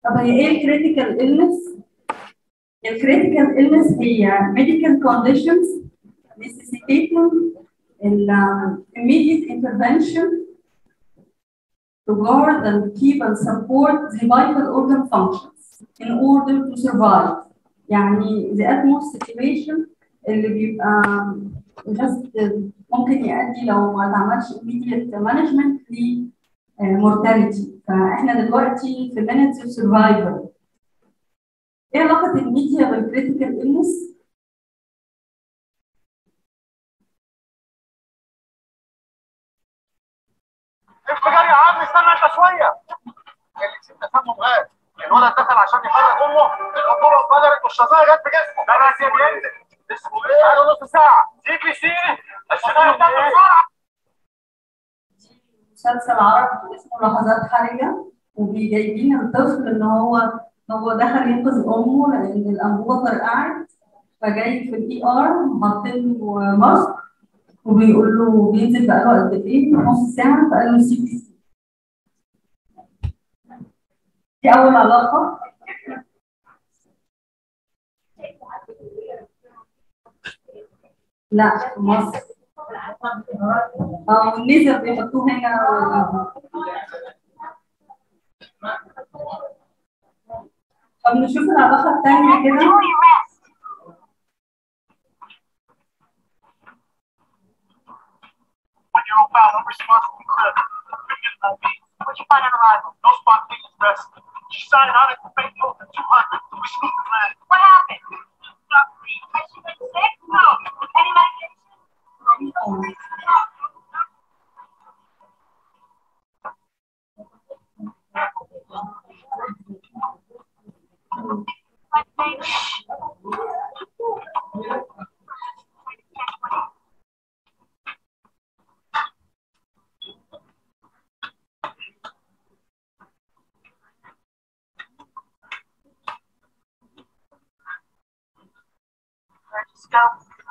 طب هي ايه الكريتيكال illness؟ الكريتيكال illness هي medical conditions necessitating an um, immediate intervention to guard and keep and support the vital organ functions in order to survive. يعني the utmost situation اللي بيبقى just ممكن يؤدي لو ما اتعملش immediate management ل mortality فاحنا دلوقتي في minutes of survival. ايه علاقة الميديا بالكريتيكال illness؟ انفجار يا عم استنى انت شويه اللي سيب تسمم غاز الولد دخل عشان يفرق امه الامور اتفجرت والشظايا جت في جسمه ده بس بينزل اسمه ايه؟ قالوا نص ساعه سيب لي سيري الشظايا بتاعته بسرعه مسلسل عربي اسمه لحظات حرجة وبيجايبين الطفل ان هو هو دخل ينقذ امه لان الانبوبه فرقعت فجاي في الاي ار حاطين له ماسك وبيقول له بينزل بقاله قد ايه؟ نص ساعه فقال له سي بي سي دي اول علاقه لا في مصر اه والليزر بيحطوه هنا طب نشوف العلاقه الثانيه كده when you're found unresponsible crib. What'd you find on arrival? No spontaneous arrest. She signed on it for fake oath at 200. We scooped the land. What happened? Has she been sick? No. Any medication? Just go.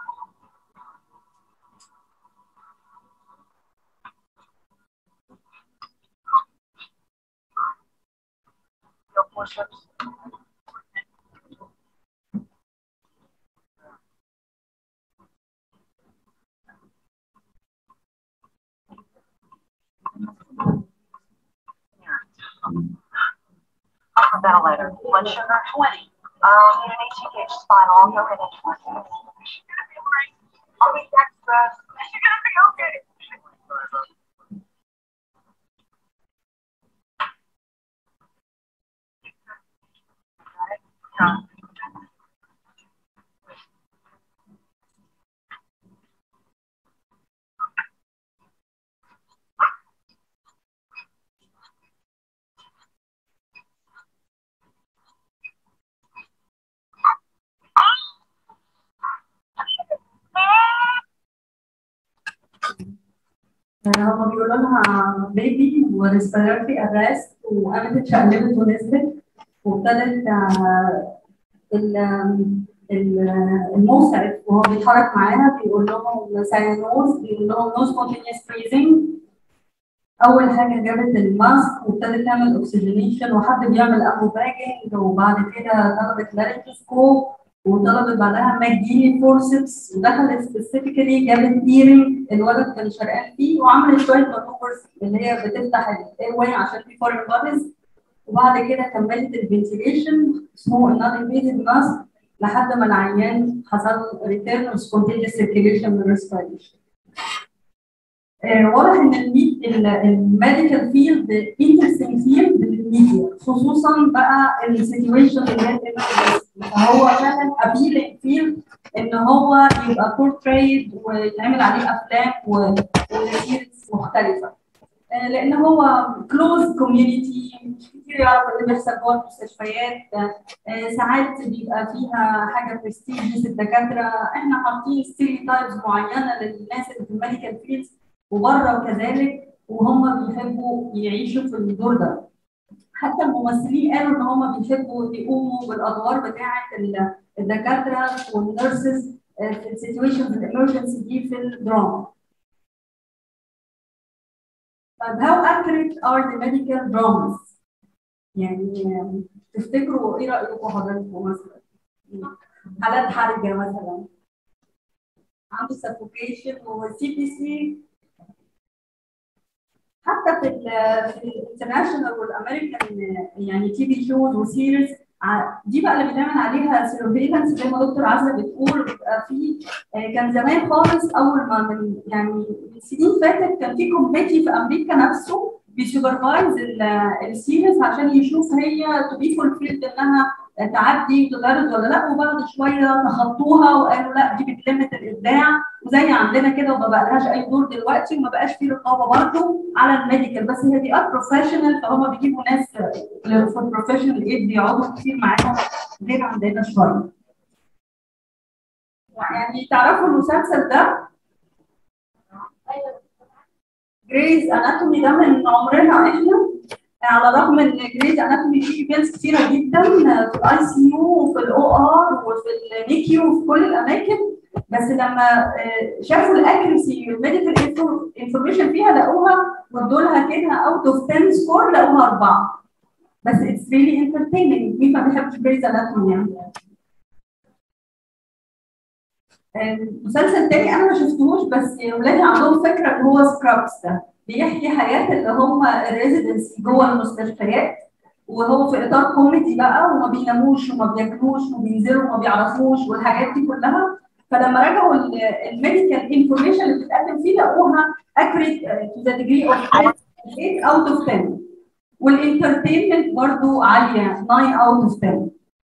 Your push-ups. Upper ventilator. Blood sugar 20. Um, need an ATH spinal. I'll go ahead and work. I'll be extra. She's gonna be okay. Yeah. هما بيقولوا لها بيبي وريسبيراتوري ارست وقامت اتشقلبت ونزلت وابتدت آه، ال- ال- المسعف وهو بيتحرك معاها بيقول لهم ساينوز بيقول لهم نو سبونتينيوس بريزنج اول حاجه جابت الماسك وابتدت تعمل اوكسجينيشن وحد بيعمل ابو باجنج وبعد كده طلبت لارينجوسكوب وطلبت بعدها ماجيني فورسبس ودخلت سبيسيفيكالي جابت هيرنج الولد كان شرقان فيه وعملت شويه مانوفرز اللي هي بتفتح الاير واي عشان في فورين بادز وبعد كده كملت الفنتيليشن اسمه النون انفيزيف ماسك لحد ما العيان حصل ريتيرن اوف سبونتينيوس سيركيليشن من الريسبيريشن واضح ان الميديكال فيلد انترستنج فيلد للميديا خصوصا بقى السيتويشن اللي هي فهو فعلا ابيلينج فيلد ان هو يبقى بورتريد ويتعمل عليه افلام وسيريز مختلفه آه، لان هو كلوز كوميونتي مش كتير يعرف اللي بيحصل جوه المستشفيات آه، ساعات بيبقى فيها حاجه برستيجيز الدكاتره احنا حاطين ستيريوتايبز معينه للناس اللي في الميديكال فيلدز وبره كذلك وهم بيحبوا يعيشوا في الدور ده حتى الممثلين قالوا ان هم بيحبوا يقوموا بالادوار بتاعه ال- الدكاتره والنيرسز في السيتويشنز الامرجنسي دي في الدراما. طيب how accurate are the medical dramas؟ يعني آم، تفتكروا ايه رايكم حضراتكم مثلا حالات حرجه مثلا عنده سفوكيشن وسي بي سي حتى في ال في الانترناشونال والامريكان يعني تي في شوز وسيريز دي بقى اللي بنعمل عليها سيرفيلانس زي ما دكتور عزه بتقول بيبقى في آه، كان زمان خالص اول ما من يعني من سنين فاتت كان في كوميتي في امريكا نفسه بيسوبرفايز السيريز عشان يشوف هي تو بي فولفيلد انها تعدي وتتعرض ولا لا وبعد شويه تخطوها وقالوا لا دي بتلمت الابداع وزي عندنا كده وما بقالهاش اي دور دلوقتي وما بقاش في رقابه برضه على الميديكال بس هي دي ار بروفيشنال فهم بيجيبوا ناس في البروفيشنال ايد بيقعدوا كتير معاهم غير عندنا شويه. يعني تعرفوا المسلسل ده جريز اناتومي ده من عمرنا احنا على الرغم ان جريز اناتومي فيه ايفنتس كتيره جدا في الاي سي يو وفي الاو ار وفي النيكيو وفي كل الاماكن بس لما آه، شافوا الاكيرسي الميديكال انفورميشن فيها لقوها وادوا لها كده اوت اوف 10 سكور لقوها اربعه بس اتس ريلي انترتيننج مين ما بيحبش جريز اناتومي يعني مسلسل تاني انا ما شفتهوش بس ولادي عندهم فكره اللي هو سكرابس ده بيحكي حياه اللي هم الريزيدنسي جوه المستشفيات وهو في اطار كوميدي بقى وما بيناموش وما بياكلوش وبينزلوا وما بيعرفوش والحاجات دي كلها فلما رجعوا الميديكال انفورميشن اللي بتتقدم فيه لقوها اكريت تو ذا ديجري اوف 8 اوت اوف 10 والانترتينمنت برضو عاليه 9 اوت اوف 10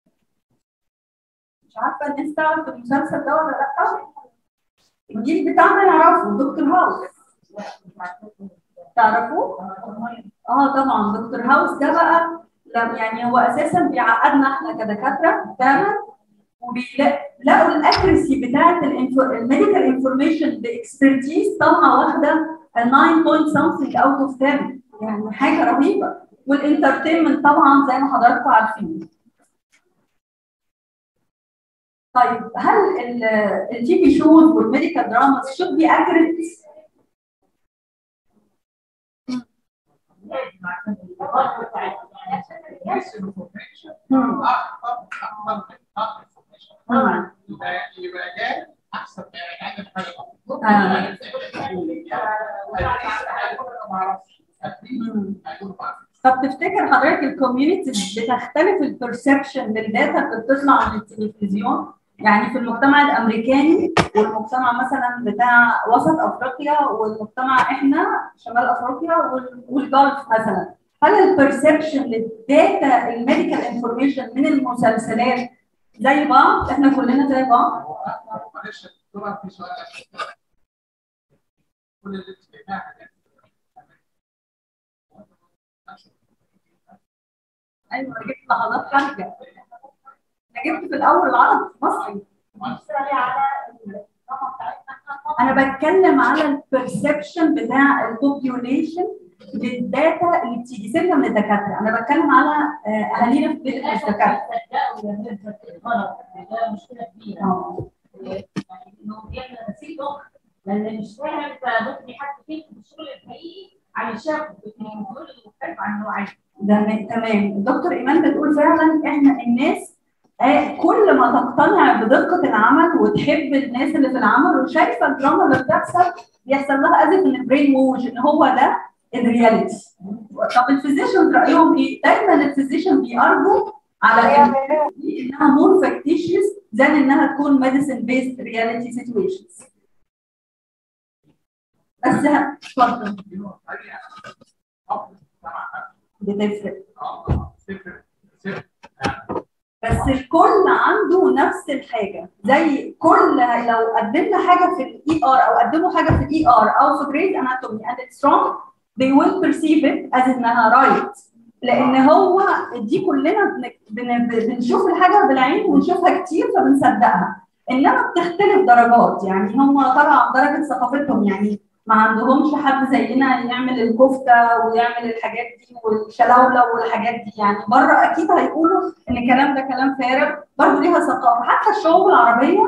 مش عارفه الناس تعرف المسلسل ده ولا لا الجيل بتاعنا يعرفه دكتور هاوس تعرفوه؟ اه طبعا دكتور هاوس ده بقى لا- يعني هو اساسا بيعقدنا احنا كدكاتره فعلا وبيلاقوا الاكريسي بتاعت الميديكال انفورميشن باكسبرتيز طالعه واخده 9 بوينت something اوت اوف 10 يعني حاجه رهيبه والانترتينمنت طبعا زي ما حضراتكم عارفين طيب هل التي في شوز والميديكال دراماز should be accurate؟ مم. مم. يبقى جاي احسن يعني عندك حاجه مم. طب تفتكر حضرتك الكوميونتي بتختلف البرسبشن للداتا اللي بتطلع من التلفزيون يعني في المجتمع الامريكاني والمجتمع مثلا بتاع وسط افريقيا والمجتمع احنا شمال افريقيا وال- والجلف مثلا هل البرسبشن للداتا الميديكال انفورميشن من المسلسلات زي بعض احنا كلنا زي بعض معلش طبعا في سؤال كل اللي انت جايباها ده ايوه أنا جبت لحظات خارجه انا جبت في الاول العربي مصري انا بتكلم على البرسبشن بتاع البوبيوليشن للداتا اللي بتيجي سيبنا من الدكاتره انا بتكلم على آه، اهالينا في بيت مش دكاتره ده مشكله كبيره آه. يعني انه بيعمل نسيج ضغط لان مش فاهم انت ممكن يحط فيك في الشغل الحقيقي عن الشاب دول مختلف عن اللي هو عايزه ده م- تمام الدكتور ايمان بتقول فعلا احنا الناس آه، كل ما تقتنع بدقه العمل وتحب الناس اللي في العمل وشايفه الدراما اللي بتحصل بيحصل لها ازف ان البرين ووش ان هو ده الرياليتي طب الفيزيشن رايهم ايه؟ دايما الفيزيشن بيارجو على إن دي انها مور فاكتيشيوس ذان انها تكون ميديسن بيست رياليتي سيتويشنز بس ه- اتفضل بتفرق بس الكل عنده نفس الحاجه زي كل لو قدمنا حاجه في الاي ار او قدموا حاجه في الاي ار او في جريد اناتومي اند اتس wrong they will perceive it as انها right لان هو دي كلنا بن- بن- بنشوف الحاجه بالعين ونشوفها كتير فبنصدقها انما بتختلف درجات يعني هم طبعا درجه ثقافتهم يعني ما عندهمش حد زينا يعمل الكفته ويعمل الحاجات دي والشلاوله والحاجات دي يعني بره اكيد هيقولوا ان الكلام ده كلام فارغ برضه ليها ثقافه حتى الشعوب العربيه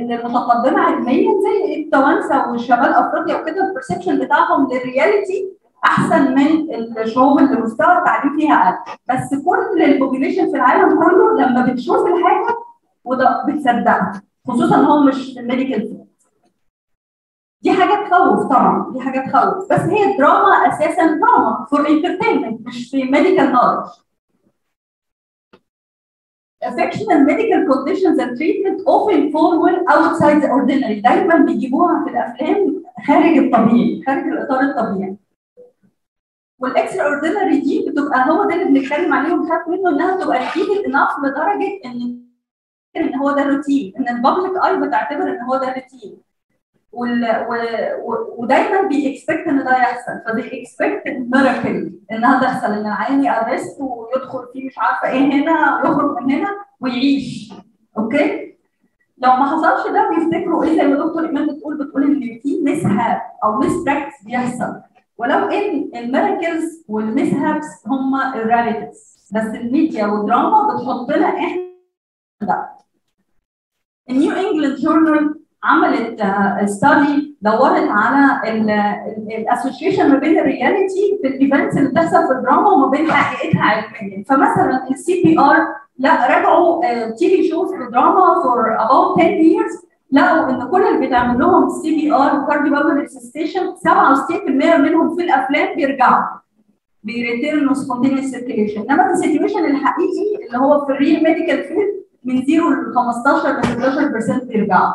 المتقدمه علميا زي التوانسه وشمال افريقيا وكده البرسبشن بتاعهم للرياليتي احسن من الشعوب اللي مستوى التعليم فيها اقل بس كل البوبيليشن في العالم كله لما بتشوف الحاجه وده بتصدقها خصوصا ان هو مش ميديكال دي حاجه تخوف طبعا دي حاجه تخوف بس هي الدراما اساسا دراما فور انترتينمنت مش في ميديكال نولج Affectional medical conditions and treatment often fall well outside the ordinary دايما بيجيبوها في الافلام خارج الطبيعي خارج الاطار الطبيعي والاكسترا اوردينري دي بتبقى هو ده اللي بنتكلم عليه ونخاف منه انها تبقى ريبيتد انف لدرجه ان ان هو ده روتين ان الببليك اي بتعتبر ان هو ده روتين وال... و... و... ودايما بيكسبكت ان ده يحصل فبي اكسبكت ميراكل انها تحصل ان العيان يأرست ويدخل فيه مش عارفه ايه هنا ويخرج من هنا ويعيش اوكي لو ما حصلش ده بيفتكروا ايه زي ما دكتور ايمان بتقول بتقول ان في ميس هاب او ميس براكتس بيحصل ولو ان الميراكلز والميس هابس هم الراريتيز بس الميديا والدراما بتحط لنا احنا ده النيو انجلاند جورنال عملت ستادي دورت على الاسوشيشن ما بين الرياليتي في الايفنتس اللي بتحصل في الدراما وما بين حقيقتها علميا فمثلا السي بي ار لا راجعوا تي في شوز في دراما فور اباوت 10 years لقوا ان كل اللي بيتعمل لهم السي بي ار وكارديو بالمونري ريسستيشن 67% منهم في الافلام بيرجعوا بيريتيرنوا سبونتينيوس سيركيليشن انما في السيتويشن الحقيقي اللي هو في الريل ميديكال فيلد من 0 ل 15 ل 16% بيرجعوا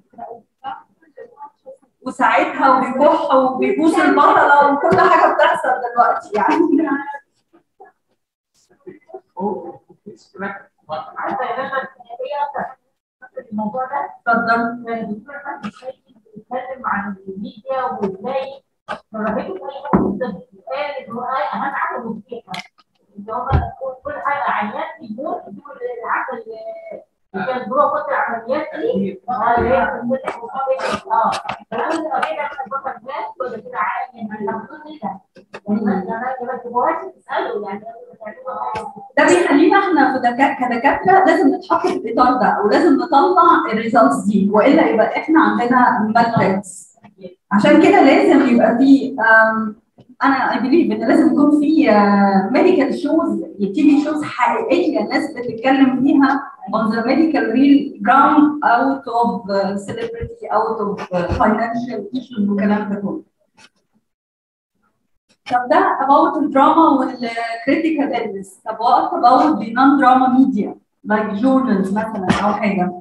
وساعتها وبيكح وبيبوس البطله وكل حاجه بتحصل دلوقتي يعني عارفه يا باشا هي اصلا الموضوع ده اتفضل كان الدكتور احمد السيد بيتكلم عن الميديا وازاي فرهته في اي حاجه بالظبط وقال ان هو اهم حاجه الموسيقى ان هو كل حاجه عيان يموت يجيبوا عارفه اللي كان جوه فتره العمليات دي اه اللي هي في المدة اه فلما تبقى كده عشان بطل فات ولا كده عادي يعني المفروض كده يعني ما ما تبقاش تساله يعني ده بيخلينا احنا في دكا- كدكاتره لازم نتحط في الاطار ده ولازم نطلع الريزلتس دي والا يبقى احنا عندنا ماتريكس عشان كده لازم يبقى في أم، انا اي بليف ان لازم يكون في ميديكال شوز تي في شوز حقيقيه الناس بتتكلم فيها on the medical real ground out of uh, celebrity out of uh, financial issues والكلام ده كله. طب ده about الدراما والكريتيكال illness طب what about the non-drama media like journals مثلا او حاجه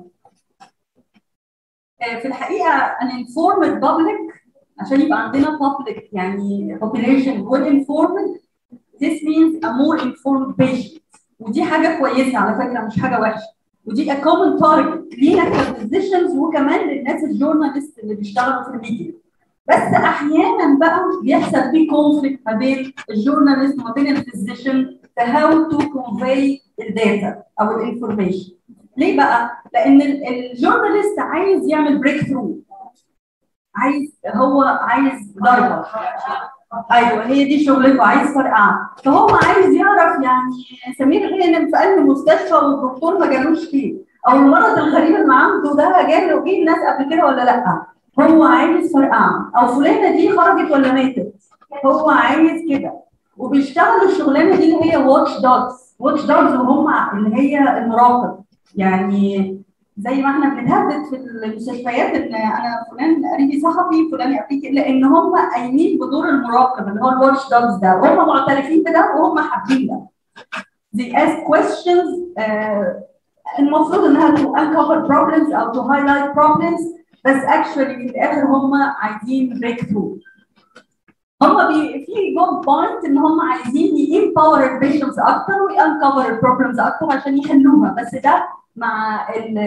آه، في الحقيقه an informed public عشان يبقى عندنا public يعني population well informed this means a more informed patient ودي حاجه كويسه على فكره مش حاجه وحشه ودي a common target لينا كفيزيشنز وكمان للناس الجورنالست اللي بيشتغلوا في الميديا بس احيانا بقى بيحصل في كونفليكت ما بين الجورنالست وما بين الفيزيشن في هاو تو كونفي الداتا او الانفورميشن ليه بقى؟ لان ال- الجورنالست عايز يعمل بريك ثرو عايز هو عايز ضربه ايوه هي دي شغلته عايز فرقعه فهو عايز يعرف يعني سمير غانم في قلب مستشفى والدكتور ما جالوش فيه او المرض الغريب اللي عنده ده جاله جه الناس قبل كده ولا لا هو عايز فرقعه او فلانه دي خرجت ولا ماتت هو عايز كده وبيشتغلوا الشغلانه دي اللي هي واتش دوجز واتش دوجز وهم اللي هي المراقب يعني زي ما احنا بنتهدد في المستشفيات ان انا فلان قريبي صحفي فلان قريبي لان هم قايمين بدور المراقب اللي هو الواتش دوجز ده وهم معترفين بده وهم حابين ده. They ask questions آه المفروض انها to uncover problems او to highlight problems بس actually في الاخر هم عايزين break through. هم بي في جود بوينت ان هم عايزين يempower البيشنتس اكتر ويuncover البروبلمز اكتر عشان يحلوها بس ده مع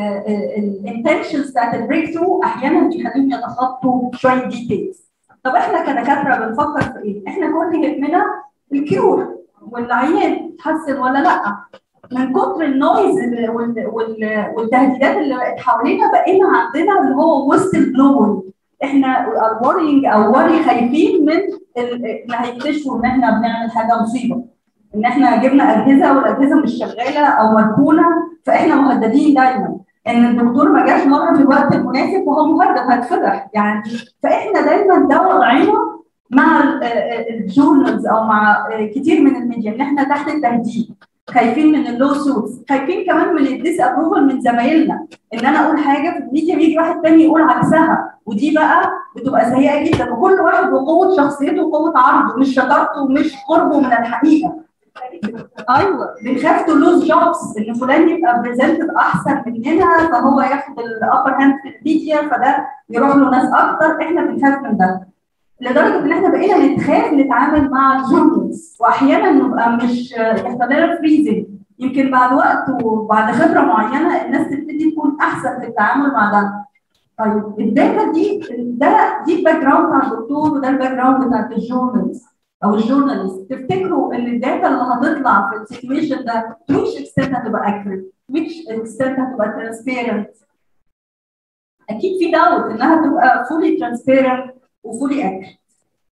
الانتنشنز بتاعت البريك ثرو احيانا بيخليهم يتخطوا شويه ديتيلز طب احنا كدكاتره بنفكر في ايه؟ احنا كل يهمنا الكيور والعيان يتحسن ولا لا من كتر النويز اللي- وال- وال- والتهديدات اللي بقت حوالينا بقينا عندنا اللي هو وسط البلوين احنا ار worrying او worry خايفين من ال- اللي هيكتشفوا ان احنا بنعمل حاجه مصيبه ان احنا جبنا اجهزه والاجهزه مش شغاله او مركونه فاحنا مهددين دايما ان الدكتور ما جاش مره في الوقت المناسب وهو مهدد هيتفضح يعني فاحنا دايما ده وضعنا مع الجورنالز او مع آه، كتير من الميديا ان احنا تحت التهديد خايفين من اللو سوتس خايفين كمان من الديس ابروفل من زمايلنا ان انا اقول حاجه في الميديا ويجي واحد تاني يقول عكسها ودي بقى بتبقى سيئه جدا وكل واحد وقوه شخصيته وقوه عرضه مش شطارته ومش قربه من الحقيقه ايوه بنخاف تو لوز جوبز ان فلان يبقى بريزنتد احسن مننا فهو ياخد الابر هاند في الميديا فده يروح له ناس اكتر احنا بنخاف من ده لدرجه ان احنا بقينا نتخاف نتعامل مع الجورنالز واحيانا نبقى مش يحصل لنا فريزنج يمكن بعد وقت وبعد خبره معينه الناس تبتدي تكون احسن في التعامل مع ده. طيب الداتا دي ده دي الباك جراوند بتاع الدكتور وده الباك جراوند بتاع الجورنالز او الجورنالست تفتكروا ان الداتا اللي هتطلع في السيتويشن ده to which extent هتبقى accurate which extent هتبقى transparent اكيد في داوت انها تبقى fully transparent وفولي accurate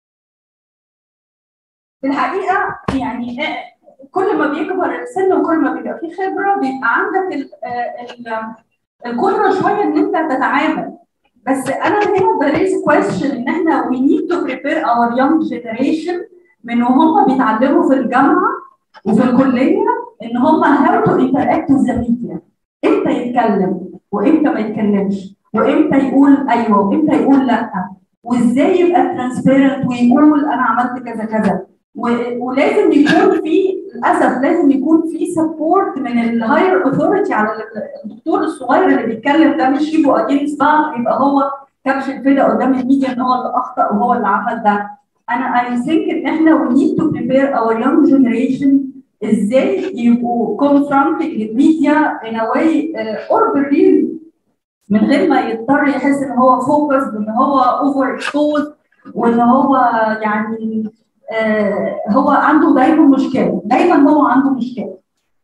في الحقيقه يعني آه، كل ما بيكبر السن وكل ما بيبقى في خبره بيبقى عندك ال ال القدره شويه ان انت تتعامل بس انا هنا بريز كويستشن ان احنا we need to prepare our young generation من وهم بيتعلموا في الجامعه وفي الكليه ان هم how to interact with the media امتى يتكلم وامتى ما يتكلمش وامتى يقول ايوه وامتى يقول لا وازاي يبقى ترانسبيرنت ويقول انا عملت كذا كذا و- ولازم يكون في للاسف لازم يكون في سبورت من الهاير اوثورتي على ال- الدكتور الصغير اللي بيتكلم ده مش يبقوا اجينست بعض يبقى هو كبش الفدا قدام الميديا ان هو اللي اخطا وهو اللي عمل ده انا اي ثينك ان احنا we need to prepare our young generation ازاي يبقوا confronting الميديا in a way uh, قرب الريل من غير ما يضطر يحس ان هو فوكس وان هو اوفر اكسبوز وان هو يعني آه هو عنده دايما مشكله دايما هو عنده مشكله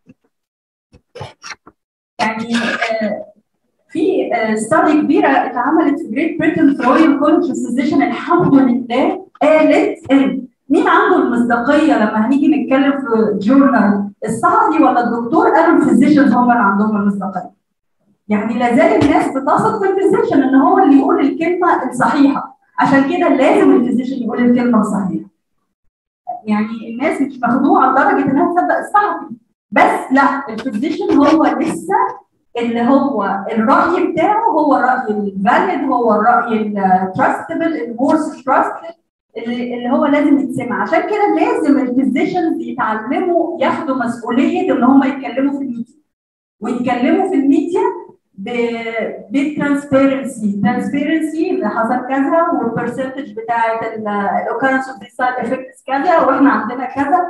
يعني آه في ستادي كبيره اتعملت في جريت بريتن في رويال كولج فيزيشن الحمد لله قالت ان مين عنده المصداقيه لما هنيجي نتكلم في جورنال الصحفي ولا الدكتور قالوا الفيزيشنز هم اللي عندهم المصداقيه يعني لا زال الناس بتثق في الفيزيشن ان هو اللي يقول الكلمه الصحيحه عشان كده لازم الفيزيشن يقول الكلمه الصحيحه يعني الناس مش مخدوعه لدرجه انها تصدق الصحفي بس لا الفيزيشن هو لسه اللي هو الراي بتاعه هو الراي الفاليد هو الراي التراستبل المورس تراستد اللي اللي هو لازم يتسمع عشان كده لازم الفيزيشنز يتعلموا ياخدوا مسؤوليه ان هم يتكلموا في الميديا ويتكلموا في الميديا بالترانسبيرنسي ترانسبيرنسي اللي حصل كذا والبرسنتج بتاعت الاوكرنس اوف ذيس سايد افكتس كذا واحنا عندنا كذا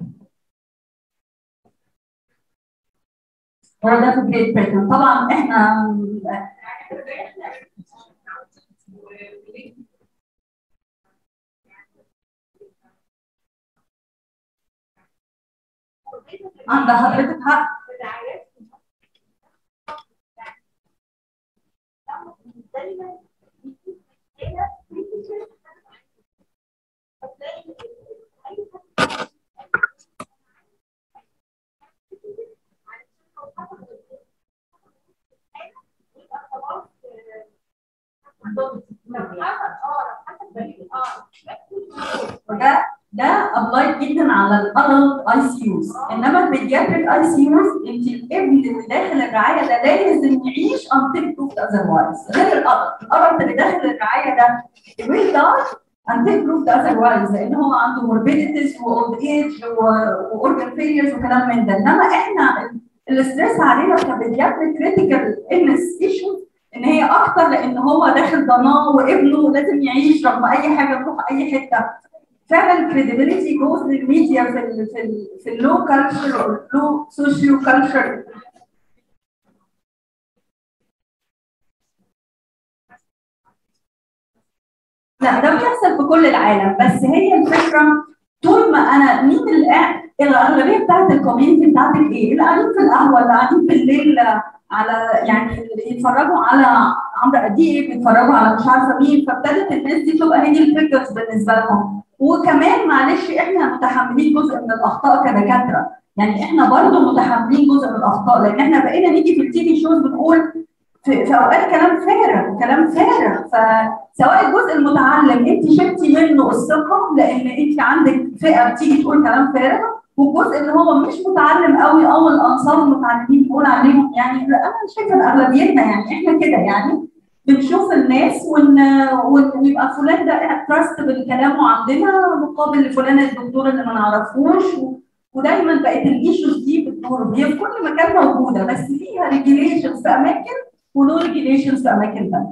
هو ده في جريت بريتن طبعا احنا عند حضرتك حق وده ده ابلايد جدا على الادلت اي سي يوز انما البيدياتريك اي سي يوز انت الابن اللي داخل الرعايه ده لازم يعيش انتل بروفد اذروايز غير الادلت الادلت اللي داخل الرعايه ده ويل داي انتل بروفد اذروايز لان هو عنده موربيديتيز واولد ايج واورجن فيليرز وكلام من ده انما احنا الاستريس علينا كبيدياتريك كريتيكال النس ايشوز ان هي اكتر لان هو داخل ضناه وابنه لازم يعيش رغم اي حاجه تروح اي حته فعلا credibility جوز للميديا في ال في ال في اللو كالتشر او اللو سوشيو كالتشر لا ده بيحصل في كل العالم بس هي الفكره طول ما انا مين اللي قاعد الاغلبيه بتاعت الكوميونتي بتاعتك ايه؟ اللي قاعدين في القهوه اللي قاعدين بالليل على يعني اللي يتفرجوا على عمرو اديب يتفرجوا على مش عارفه مين فابتدت الناس دي تبقى هي الفيجرز بالنسبه لهم وكمان معلش احنا متحملين جزء من الاخطاء كدكاتره يعني احنا برضه متحملين جزء من الاخطاء لان احنا بقينا نيجي في التي في شوز بنقول في, في اوقات كلام فارغ كلام فارغ فسواء الجزء المتعلم انت شلتي منه الثقه لان انت عندك فئه بتيجي تقول كلام فارغ والجزء اللي هو مش متعلم قوي او الانصار المتعلمين بنقول عليهم يعني لا انا شايفه ان اغلبيتنا يعني احنا كده يعني بنشوف الناس ون... ون- ويبقى فلان ده تراست بالكلام عندنا مقابل لفلان الدكتور اللي ما نعرفوش و... ودايما بقت الايشوز دي بتدور هي في كل مكان موجوده بس ليها ريجيليشنز في اماكن ونو ريجيليشنز في اماكن ثانيه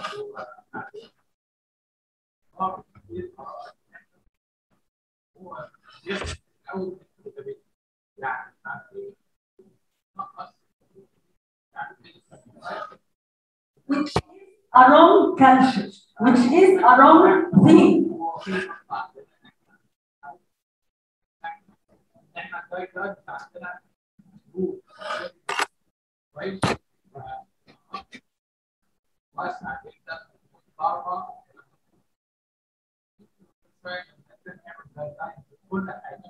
which is a wrong culture, which is a wrong thing. كل حاجه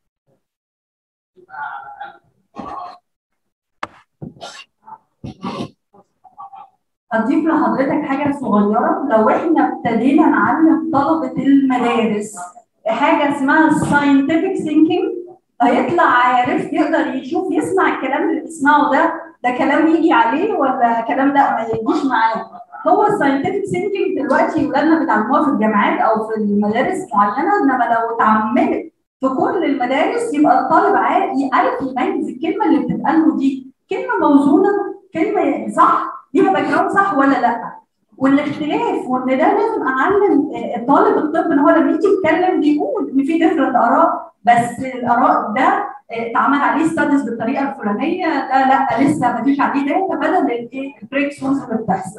اضيف لحضرتك حاجه صغيره لو احنا ابتدينا نعلم طلبه المدارس حاجه اسمها الساينتفك ثينكينج هيطلع عارف يقدر يشوف يسمع الكلام اللي بيسمعه ده ده كلام يجي عليه ولا كلام لا ما يجيش معاه هو الساينتفك ثينكينج دلوقتي ولادنا بيتعلموها في الجامعات او في المدارس معينه انما لو اتعملت في كل المدارس يبقى الطالب عارف عارف يميز الكلمه اللي بتتقال له دي كلمه موزونه كلمه صح ليها باك جراوند صح ولا لا والاختلاف وان ده لازم اعلم طالب الطب ان هو لما يجي يتكلم بيقول ان في ديفرنت اراء بس الاراء ده اتعمل عليه ستاديز بالطريقه الفلانيه ده لا لسه ما فيش عليه داتا بدل الايه البريك سورس اللي بتحصل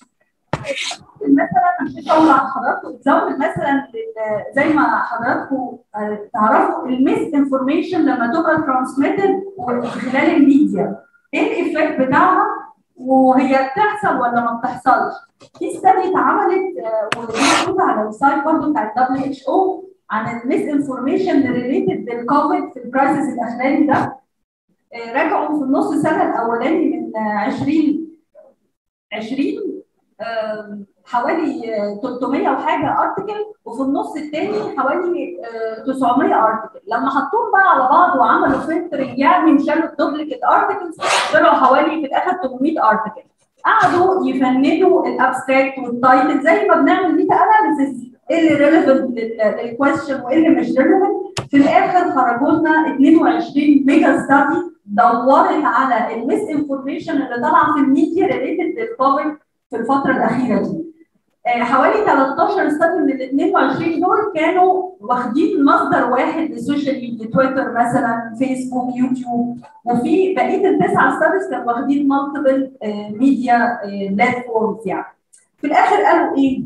مثلا مش هقول على حضراتكم اكزامبل مثلا لل- زي ما حضراتكم آه، تعرفوا الميس انفورميشن لما تبقى ترانسميتد خلال الميديا ايه الايفكت بتاعها وهي بتحصل ولا ما بتحصلش في ستادي اتعملت آه، ودي موجوده على الويب سايت برضه بتاع الدبليو اتش او عن الميس انفورميشن ريليتد بالكوفيد في الكرايسيس الاخراني ده آه، راجعوا في النص سنه الاولاني من آه، 20 20 آم، حوالي آه، 300 وحاجه ارتكل وفي النص الثاني حوالي آه، 900 ارتكل لما حطوهم بقى على بعض وعملوا فلترنج يعني وشالوا الدوبليكت ارتكلز طلعوا حوالي في الاخر 800 ارتكل قعدوا يفندوا الابستراكت والتايتل زي ما بنعمل ميتا اناليسيس ايه اللي ريليفنت للكويشن وايه اللي مش ريليفنت في الاخر خرجوا لنا 22 ميجا ستادي دورت على الميس انفورميشن اللي طالعه في الميديا ريليتد للكوفيد في الفتره الاخيره دي. آه، حوالي 13 استادي من ال 22 دول كانوا واخدين مصدر واحد للسوشيال ميديا تويتر مثلا فيسبوك يوتيوب وفي بقيه التسعه استاديز كانوا واخدين مالتيبل ميديا بلاتفورمز يعني. في الاخر قالوا ايه؟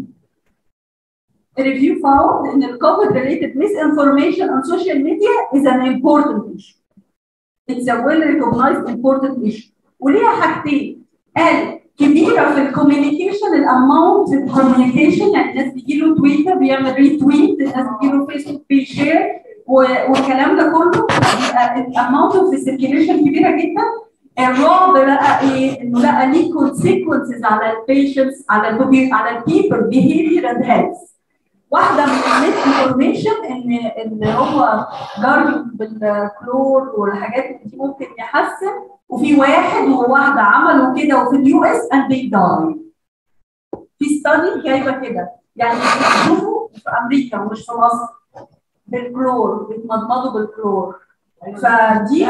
review found ان ال COVID related misinformation on social media is an important issue. It's a well recognized important issue. وليها حاجتين قال كبيره في الكوميونيكيشن الاماونت في الكوميونيكيشن يعني الناس بيجي له تويتر بيعمل ريتويت الناس بيجي له فيسبوك بيشير والكلام ده كله بيبقى الاماونت في السيركيليشن كبيره جدا الرعب بقى ايه؟ انه بقى ليه كونسيكونسز على البيشنتس على ال على البيبل بيهيفير اند هيلث واحده من الميس انفورميشن ان ان هو جرب بالكلور والحاجات دي ممكن يحسن وفي واحد وواحده عملوا كده وفي اليو اس اند they die في ستادي جايبه كده يعني بيشوفوا في امريكا ومش في مصر بالكلور بيتمضمضوا بالكلور فدي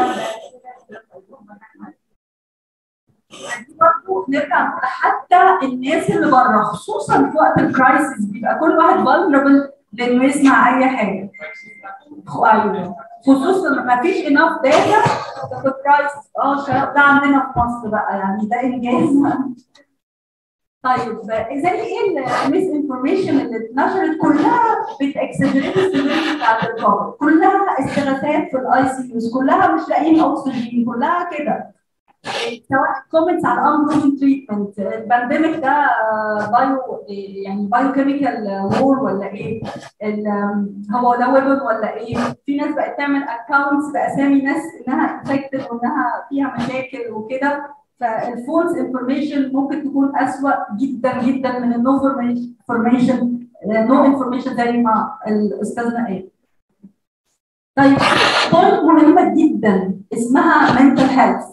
دي برضه نرجع نقول حتى الناس اللي بره خصوصا في وقت الكرايسيس بيبقى كل واحد فولنربل لانه يسمع اي حاجه ايوه خصوصا ما فيش اناف داتا في الكرايسيس اه الشباب ده عندنا في مصر بقى يعني ده انجاز طيب زي ايه الميس انفورميشن اللي اتنشرت كلها بتاكسجريت السيفيريتي بتاعت الكوفيد كلها استغاثات في الاي سي يوز كلها مش لاقيين اكسجين كلها كده سواء كومنتس على الامبروفين تريتمنت البانديميك ده بايو يعني بايو كيميكال وور ولا ايه هو ده ويبن ولا ايه في ناس بقت تعمل اكونتس باسامي ناس انها انفكتد وانها فيها مشاكل وكده فالفولس انفورميشن ممكن تكون اسوأ جدا جدا من النو انفورميشن نو انفورميشن زي ما الاستاذنا قال طيب بوينت مهمه جدا اسمها mental health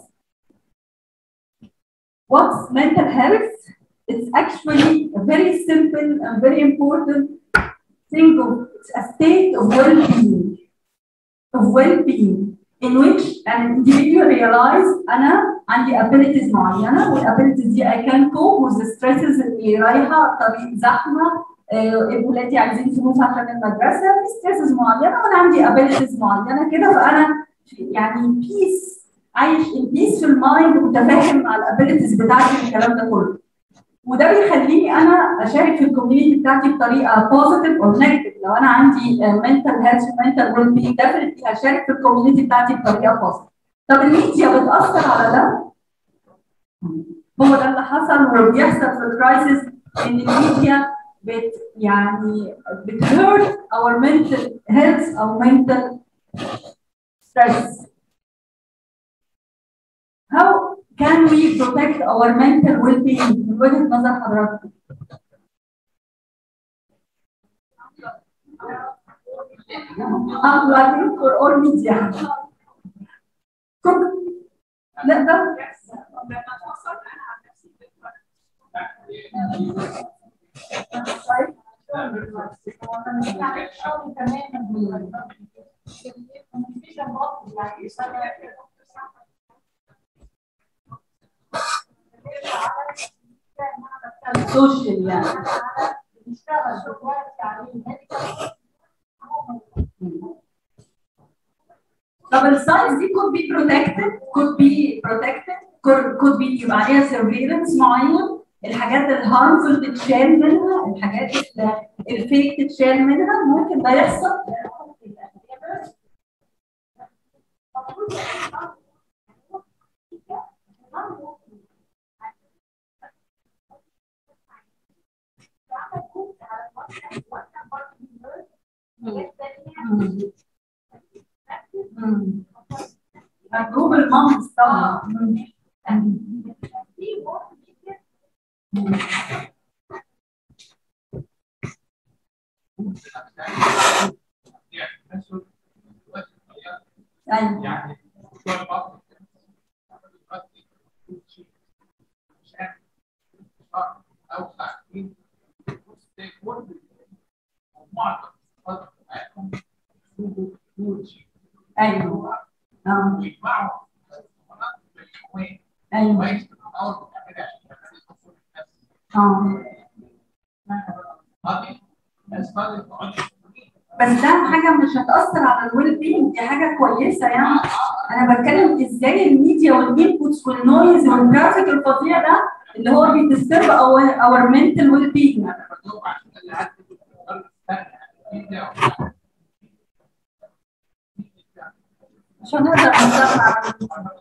What's mental health? It's actually a very simple and very important thing of it's a state of well-being of well-being in which an individual realize أنا عندي abilities معينة والabilities دي I can cope with the stresses اللي رايحة طريق زحمة آه، ولادي عايزين فلوس عشان المدرسة في stresses معينة وأنا عندي abilities معينة كده فأنا يعني peace عايش in peaceful mind متفاهم مع الabilities بتاعتي الكلام ده كله وده بيخليني انا اشارك في الكوميونتي بتاعتي بطريقه بوزيتيف او نيجاتيف لو انا عندي منتال هيلث ومنتال ويل بينج ديفنتلي هشارك في الكوميونتي بتاعتي بطريقه بوزيتيف طب الميديا بتاثر على ده هو ده اللي حصل وبيحصل في الكرايسيس ان الميديا بت يعني بتهرت اور mental health او mental stress how can we protect our mental well-being من وجهة نظر حضراتكم؟ Unplugging for all media. كم- نقدر يعني شغل تماما مفيش برضه يعني social يعني بنشتغل شغل تعليم طب الساينس دي could be protected could be protected could, could be يبقى عليها surveillance معين الحاجات الهارمفul تتشال منها الحاجات الفيك تتشال منها ممكن ده يحصل جروب المامز طبعا ايوه يعني شوية بطل عشان شهر أو ساعتين وستيك ومعظم الفترة بتاعتهم يشوفوا فلوس ايوه اه ويجمعوا مناطق الحكومية ايوه كويس الأول بتعملها عشان يخلصوا الناس اه هذه الناس بدأت تقعد بس ده حاجه مش هتاثر على الويل بينج دي حاجه كويسه يعني انا بتكلم ازاي الميديا والانبوتس والنويز والجرافيك الفظيع ده اللي هو بيدسترب اور اور منتال ويل بينج أنا بدور عشان اللي عايز عشان نقدر نشتغل على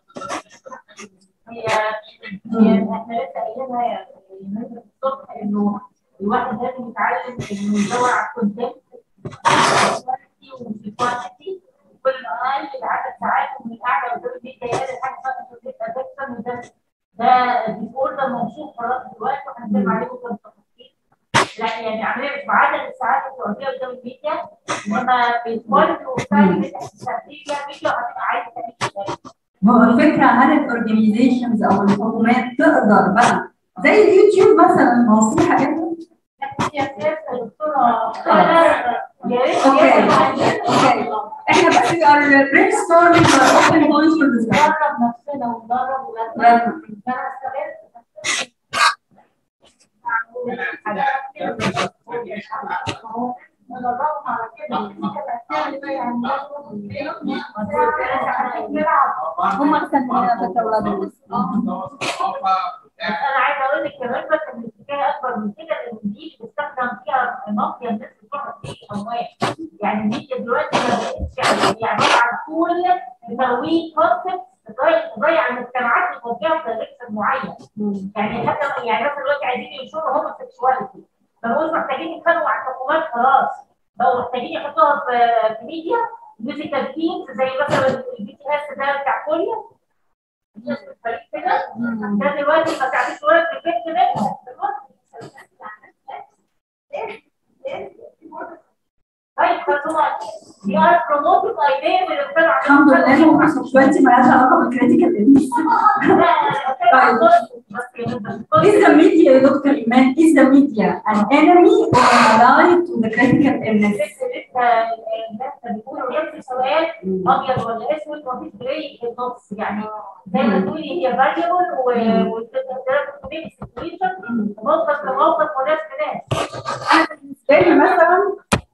هي هي احنا لسه قايلينها يا نزل الصبح انه الواحد لازم يتعلم انه يدور على الكونتنت وفي كوانتيتي كل ما قل عدد ساعات من القعده قدام البيت هيقلل حاجه اسمها كونتنت ادكشن وده ده ديفولت ده موصوف خلاص دلوقتي وهنتكلم عليه بكره بالتفاصيل لا يعني عمليه مش بعدد الساعات اللي بتقضيها قدام الميديا انما بالكواليتي والساعات اللي هتستهدف فيها ميديا وهتبقى عايزه تعمل هو الفكره هل الاورجنايزيشنز او الحكومات تقدر بقى زي اليوتيوب مثلا ما هو في حاجات اوكي اوكي احنا بس we are brainstorming for open points for discussion ندرب نفسنا وندرب ولادنا ندرب. انا استغل ندربهم على كده هم احسن مننا بس اولادهم انا عايزه اقول لك كمان بس ان الحكايه اكبر من كده لان دي بتستخدم فيها مافيا الناس بتروح تشتري اموال يعني الميديا دلوقتي ما بقتش يعني يعني على طول ترويج كونسبت تضيع المجتمعات الموجهه في دايركشن معين يعني حتى يعني مثلا دلوقتي عايزين ينشروا هومو سيكشواليتي فبقول محتاجين يتخانقوا مع الحكومات خلاص بقوا محتاجين يحطوها في في ميديا ميوزيكال تيمز زي مثلا البي تي اس ده بتاع كوريا الناس بتفريق كده ده دلوقتي ما تعملش ولد في البيت منها طيب فطبعا دي ار بروموتد ايديا من الفرع الحمد لله هو دلوقتي مالهاش علاقه بالكريتيكال النس Is the media, Dr. Iman, is the media an enemy or an ally to the critical illness? لسه لسه الناس بيقولوا نفس السؤال ابيض ولا اسود مفيش جراي في النص يعني زي ما تقولي هي فاريبل وتقدر تبين سيتويشن موقف لموقف وناس لناس بالنسبه لي مثلا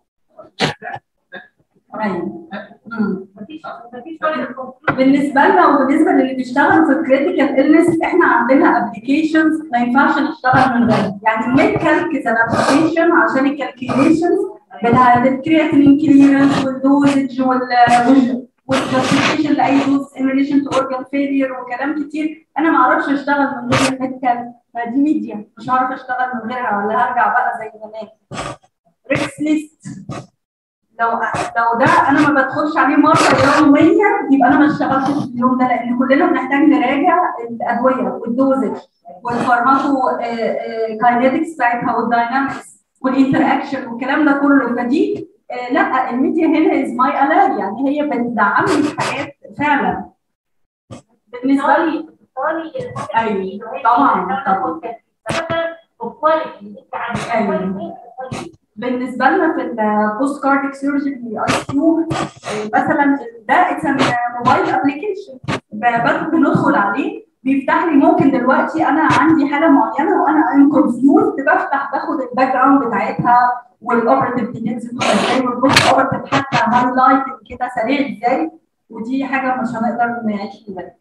ايوه مم. مفيش مفيش ولا conclusion. بالنسبه لنا وبالنسبه للي بيشتغلوا في الكريتيكال النس احنا عندنا ابلكيشنز ما ينفعش نشتغل من غيرها يعني الميد كالك ان ابلكيشن عشان الكالكيوليشنز بتاعت الكرياتين كليرنس والدوزج والجاستيفيكيشن لاي دوز ان ريليشن تو اورجان فيلير وكلام كتير انا ما اعرفش اشتغل من غير الميد كالك فدي ميديا مش هعرف اشتغل من غيرها ولا هرجع بقى زي زمان ريكس ليست لو لو ده انا ما بدخلش عليه مره يوميا يبقى انا ما اشتغلتش في اليوم ده لان كلنا بنحتاج نراجع الادويه والدوزج والفارماكو كاينetics بتاعتها والداينامكس والانتر اكشن والكلام ده كله فدي آه، لا الميديا هنا از ماي الاي يعني هي بتدعمني في حاجات فعلا بالنسبه لي اتصالي أيوة، طبعاً، طبعاً. أيوة. بالنسبه لنا في البوست كارديك سيرجري اي كيو مثلا ده اتس موبايل ابلكيشن بندخل عليه بيفتح لي ممكن دلوقتي انا عندي حاله معينه وانا ام كونفيوزد بفتح باخد الباك جراوند بتاعتها والاوبرتيف ديتيلز ازاي والبوست اوبرتيف حتى هايلايتنج كده سريع ازاي ودي حاجه مش هنقدر نعيش فيها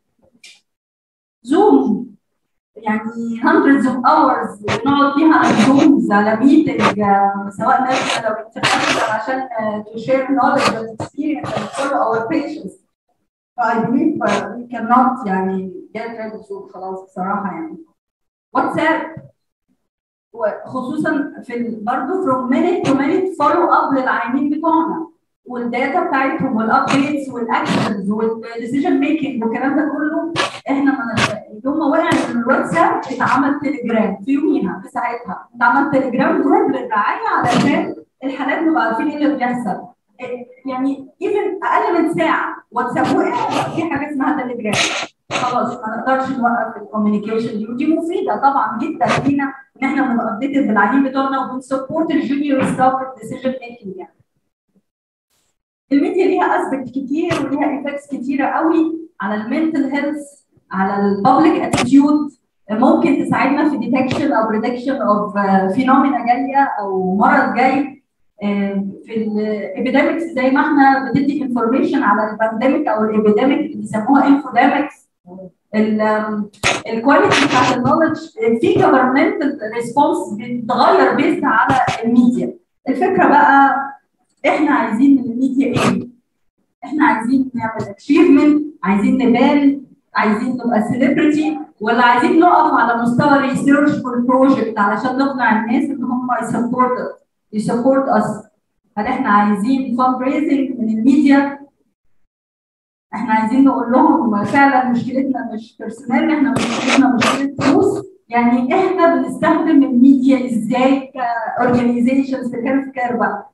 زوم يعني hundreds of hours نقعد فيها على زومز على ميتنج سواء ناس لو انت عشان to share knowledge and experience and follow our patients. I believe uh, we cannot يعني get rid of Zoom خلاص بصراحة يعني. واتساب وخصوصا في ال- برضه from minute to minute follow up للعيانين بتوعنا والداتا بتاعتهم والابديتس والاكشنز والديسيجن ميكنج والكلام ده كله احنا ما يوم ما وقع من الواتساب اتعمل تليجرام في يوميها في ساعتها اتعمل تليجرام جروب للرعايه علشان الحالات نبقى عارفين ايه اللي بيحصل إيه، يعني ايفن اقل من ساعه واتساب وقع في حاجه اسمها تليجرام خلاص ما نقدرش نوقف الكوميونيكيشن دي ودي مفيده طبعا جدا لينا ان احنا بنبقى ابديتد بالعيانين بتوعنا وبنسبورت الجونيور ستاف في الديسيجن ميكنج يعني الميديا ليها اسبكت كتير وليها ايفكتس كتيره قوي على المنتل هيلث على الببليك اتيتيود ممكن تساعدنا في ديتكشن او بريدكشن اوف فينومينا جايه او مرض جاي آه، في الابيديمكس زي ما احنا بتدي انفورميشن على البانديميك او الابيديميك اللي بيسموها انفوديمكس الكواليتي بتاعت النولج في جفرمنتال ريسبونس بتتغير بيزد على الميديا الفكره بقى احنا عايزين من الميديا ايه؟ احنا عايزين نعمل اتشيفمنت عايزين نبان عايزين نبقى سيلبرتي ولا عايزين نقف على مستوى ريسيرش والبروجكت علشان نقنع الناس ان هم يسبورت يسبورت اس هل احنا عايزين فند ريزنج من الميديا احنا عايزين نقول لهم فعلا مشكلتنا مش بيرسونال احنا مشكلتنا مشكله فلوس يعني احنا بنستخدم الميديا ازاي كاورجانيزيشنز في الهيلث كير بقى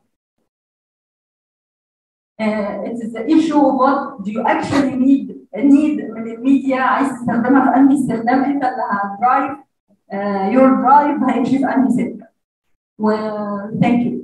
uh, it is the issue of what do you actually need need من الميديا عايز تستخدمها في انهي استخدام انت اللي هتدرايف uh, your drive هيمشي في انهي سكه و thank you